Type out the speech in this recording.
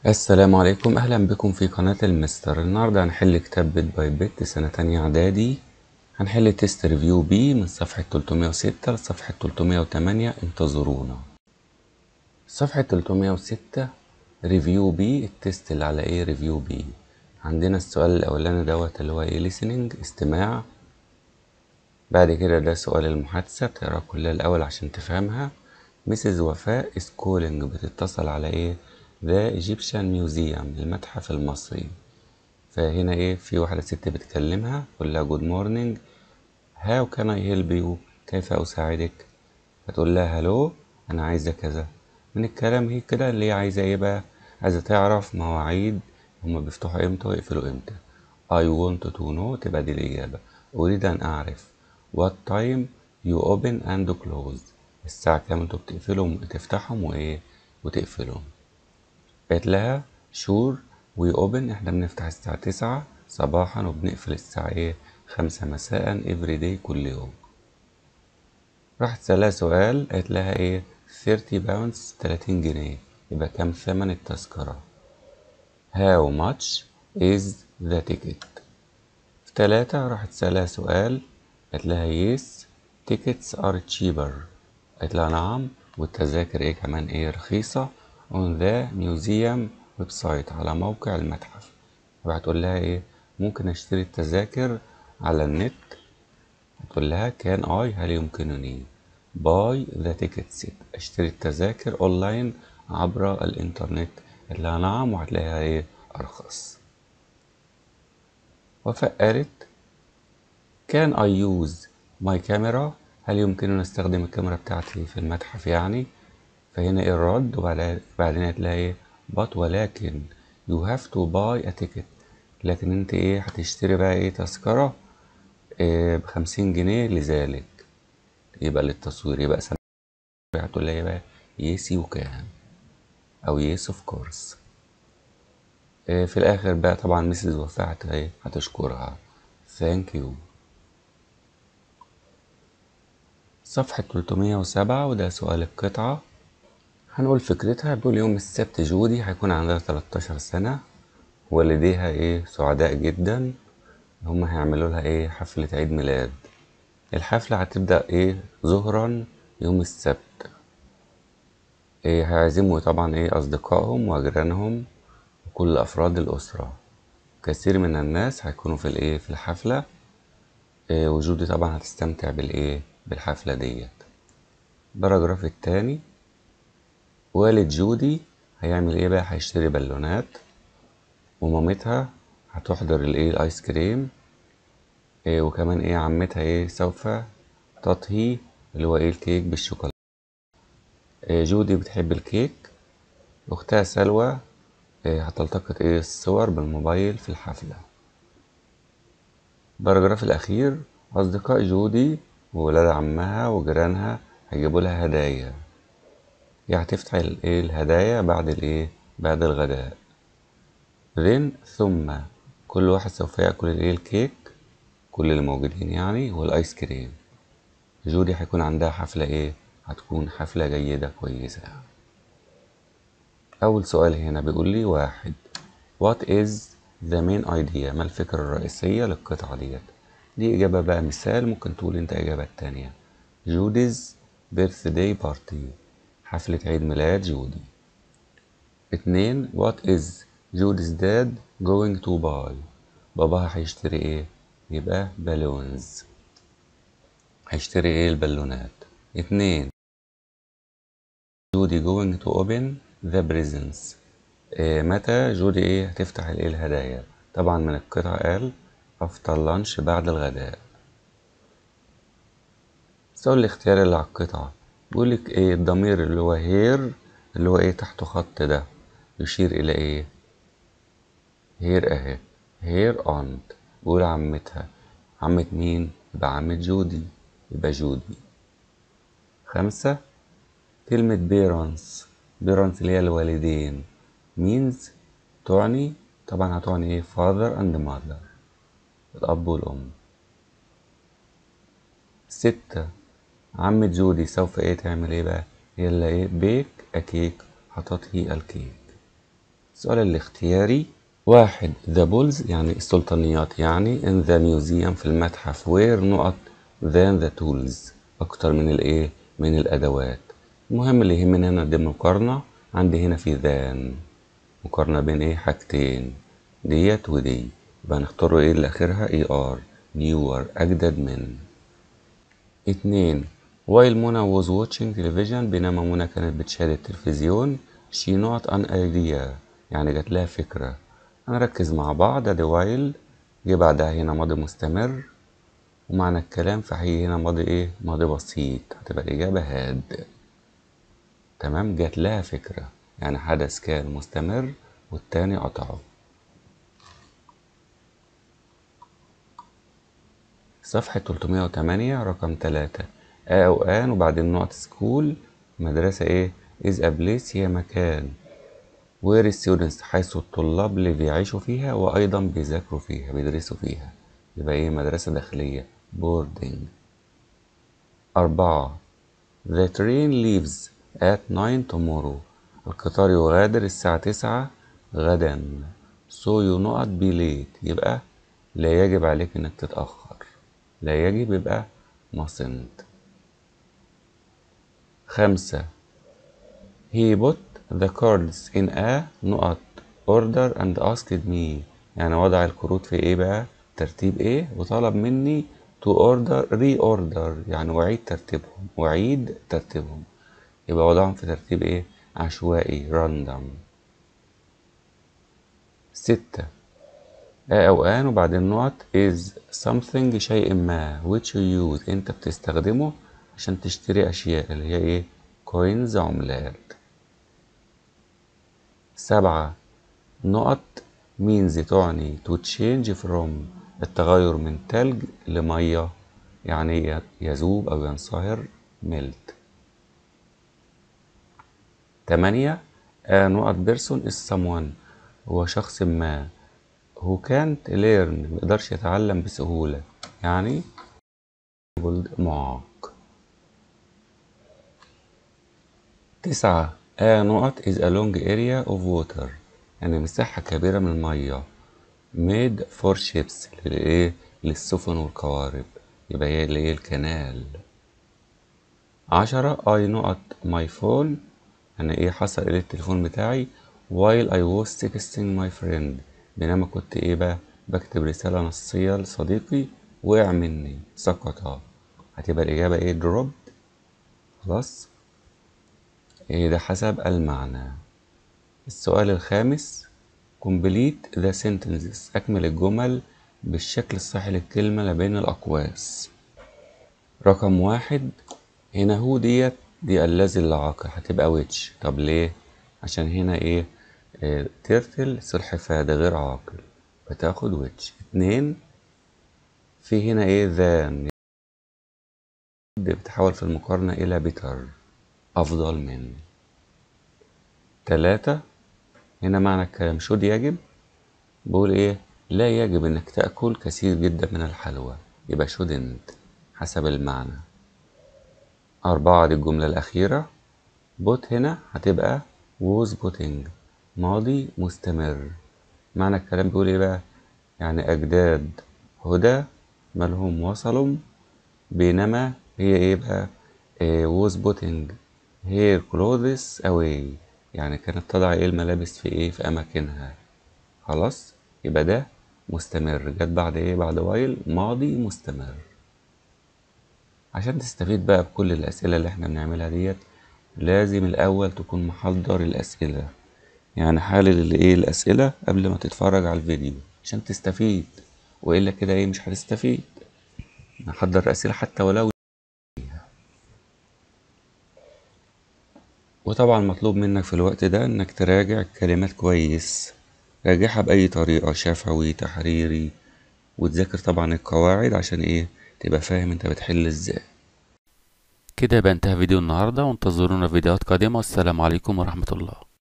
السلام عليكم أهلا بكم في قناة المستر النهاردة هنحل كتاب بيت باي بيت سنة تانية إعدادي هنحل تيست ريفيو بي من صفحة 306 لصفحة 308 انتظرونا صفحة 306 ريفيو بي التيست اللي على ايه ريفيو بي عندنا السؤال الأولاني دوت اللي هو ايه listening استماع بعد كده ده سؤال المحادثة تقرا كلها الأول عشان تفهمها مسز وفاء is calling بتتصل على ايه ذا Egyptian Museum المتحف المصري فهنا ايه في واحدة ست بتكلمها تقول لها جود مورنينج هاو كان اي هيلب يو كيف اساعدك فتقول لها هلو انا عايزة كذا من الكلام هي كده اللي هي عايزة ايه بقى عايزة تعرف مواعيد هما بيفتحوا امتى ويقفلوا امتى I want to know تبقى دي الإجابة أريد أن أعرف what time you open and close الساعة كام انتوا بتقفلهم تفتحهم وايه وتقفلهم قالت لها شور وي اوبن احنا بنفتح الساعة تسعة صباحا وبنقفل الساعة ايه خمسة مساء افري داي كل يوم راحت سألها سؤال قالت لها ايه 30 باونز 30 جنيه يبقى كام ثمن التذكرة how much is the ticket في تلاتة راحت سألها سؤال قالت لها yes tickets are cheaper قالت لها نعم والتذاكر ايه كمان ايه رخيصة on the museum website على موقع المتحف هتقول لها ايه ممكن اشتري التذاكر على النت هتقول لها كان اي هل يمكنني باي ذا tickets اشتري التذاكر اونلاين عبر الانترنت قالت لها نعم وهتلاقيها ايه ارخص وفاء قالت كان اي يوز ماي كاميرا هل يمكنني استخدم الكاميرا بتاعتي في المتحف يعني فهنا ايه الرد وبعدين هتلاقي ايه but ولكن you have to buy a ticket لكن انت ايه هتشتري بقى ايه تذكرة إيه بخمسين جنيه لذلك يبقى للتصوير يبقى سنة هتقول لها ايه بقى يس يو كان او يس اوف كورس إيه في الاخر بقى طبعا مسز وفاء ايه هتشكرها ثانك يو صفحة 307 وده سؤال القطعة هنقول فكرتها بتقول يوم السبت جودي هيكون عندها 13 سنة والديها ايه سعداء جدا هما هيعملوا لها ايه حفلة عيد ميلاد الحفلة هتبدأ ايه ظهرا يوم السبت ايه هيعزموا طبعا ايه أصدقائهم وجيرانهم وكل أفراد الأسرة كثير من الناس هيكونوا في الايه في الحفلة إيه وجودي طبعا هتستمتع بالايه بالحفلة ديت الباراجراف التاني والد جودي هيعمل ايه بقى هيشتري بالونات ومامتها هتحضر الايه الايس كريم إيه وكمان ايه عمتها ايه سوف تطهي اللي هو ايه الكيك بالشوكولاته إيه جودي بتحب الكيك اختها سلوى إيه هتلتقط ايه الصور بالموبايل في الحفله الباراجراف الاخير اصدقاء جودي وولاد عمها وجيرانها هيجيبوا لها هدايا هي هتفتح الايه الهدايا بعد الايه بعد الغداء then ثم كل واحد سوف ياكل الايه الكيك كل اللي موجودين يعني والايس كريم جودي هيكون عندها حفلة ايه هتكون حفلة جيدة كويسة اول سؤال هنا بيقول لي واحد what is the main idea ما الفكرة الرئيسية للقطعة ديت دي اجابة بقى مثال ممكن تقول انت اجابة تانية جودي's birthday party حفلة عيد ميلاد جودي اتنين what is جودي's dad going to buy باباها هيشتري ايه يبقى بالونز هيشتري ايه البالونات اتنين جودي going to open the presents إيه متى جودي ايه هتفتح الايه الهدايا طبعا من القطعة قال after lunch بعد الغداء السؤال الاختياري اللي على القطعة بيقولك ايه الضمير اللي هو هير اللي هو ايه تحته خط ده يشير الى ايه هير اهي هير اونت بيقول عمتها عمة مين يبقى عمة جودي يبقى جودي خمسة كلمة بيرانس بيرانس اللي هي الوالدين means تعني طبعا هتعني ايه father and mother الأب والأم ستة عمة جودي سوف ايه تعمل ايه بقى هي اللي ايه بيك أكيك هتطهي الكيك السؤال الاختياري واحد the bulls يعني السلطانيات يعني in the museum في المتحف where نقط than the tools أكتر من الإيه من الأدوات المهم اللي يهمني هنا دي مقارنة عندي هنا في than مقارنة بين إيه حاجتين ديت ودي يبقى هنختار إيه اللي آخرها اي ار newer أجدد من اتنين while منى was watching television بينما منى كانت بتشاهد التلفزيون she not an idea يعني جات لها فكرة هنركز مع بعض ادي while جه بعدها هنا ماضي مستمر ومعنى الكلام فهي هنا ماضي ايه ماضي بسيط هتبقى الإجابة هاد تمام جات لها فكرة يعني حدث كان مستمر والتاني قطعه صفحة 308 رقم تلاتة آ أو آن وبعدين نقط سكول مدرسة إيه is a place هي مكان where students حيث الطلاب اللي بيعيشوا فيها وأيضا بيذاكروا فيها بيدرسوا فيها يبقى إيه مدرسة داخلية boarding أربعة The train leaves at nine tomorrow القطار يغادر الساعة تسعة غدا so you not be late يبقى لا يجب عليك إنك تتأخر لا يجب يبقى mustn't خمسة he put the cards in a نقط order and asked me يعني وضع الكروت في ايه بقى ترتيب ايه وطلب مني to order reorder يعني وعيد ترتيبهم وعيد ترتيبهم يبقى وضعهم في ترتيب ايه عشوائي random ستة آ أو آن وبعدين نقط is something شيء ما which you use أنت بتستخدمه عشان تشتري أشياء اللي هي إيه coins عملات سبعة نقط means تعني to change from التغير من تلج لمية يعني يذوب أو ينصهر melt تمانية آ نقط person is someone هو شخص ما who can't learn ميقدرش يتعلم بسهولة يعني معاق تسعة A نقط is a long area of water يعني مساحة كبيرة من المية made for ships للإيه للسفن والقوارب يبقى هي اللي هي الكنال عشرة I نقط my phone يعني إيه حصل إليه التليفون بتاعي while I was texting my friend بينما كنت إيه بقى بكتب رسالة نصية لصديقي وقع مني سقط هتبقى الإجابة إيه dropped خلاص إيه ده حسب المعنى السؤال الخامس complete the sentences أكمل الجمل بالشكل الصحيح للكلمة لبين الأقواس رقم واحد هنا هو ديت دي الذي العاقل هتبقى which طب ليه عشان هنا ايه, إيه ترتل سلحفاة ده غير عاقل فتاخد which اتنين في هنا ايه than بتحول في المقارنة إلى better أفضل من تلاتة هنا معنى الكلام should يجب بقول إيه لا يجب إنك تأكل كثير جدا من الحلوى يبقى shouldn't حسب المعنى أربعة دي الجملة الأخيرة بوت هنا هتبقى was putting ماضي مستمر معنى الكلام بيقول إيه بقى يعني أجداد هدى مالهم وصلوا بينما هي إيه بقى إيه was putting her clothes away يعني كانت تضع ايه الملابس في ايه في اماكنها خلاص يبقى ده مستمر جت بعد ايه بعد وايل ماضي مستمر عشان تستفيد بقى بكل الاسئله اللي احنا بنعملها ديت لازم الاول تكون محضر الاسئله يعني حلل الايه الاسئله قبل ما تتفرج على الفيديو عشان تستفيد والا كده ايه مش هتستفيد نحضر اسئله حتى ولو وطبعا مطلوب منك في الوقت ده انك تراجع الكلمات كويس راجعها بأي طريقة شفوي تحريري وتذاكر طبعا القواعد عشان ايه تبقى فاهم انت بتحل ازاي كده يبقى انتهى فيديو النهاردة وانتظرونا في فيديوهات قادمة والسلام عليكم ورحمة الله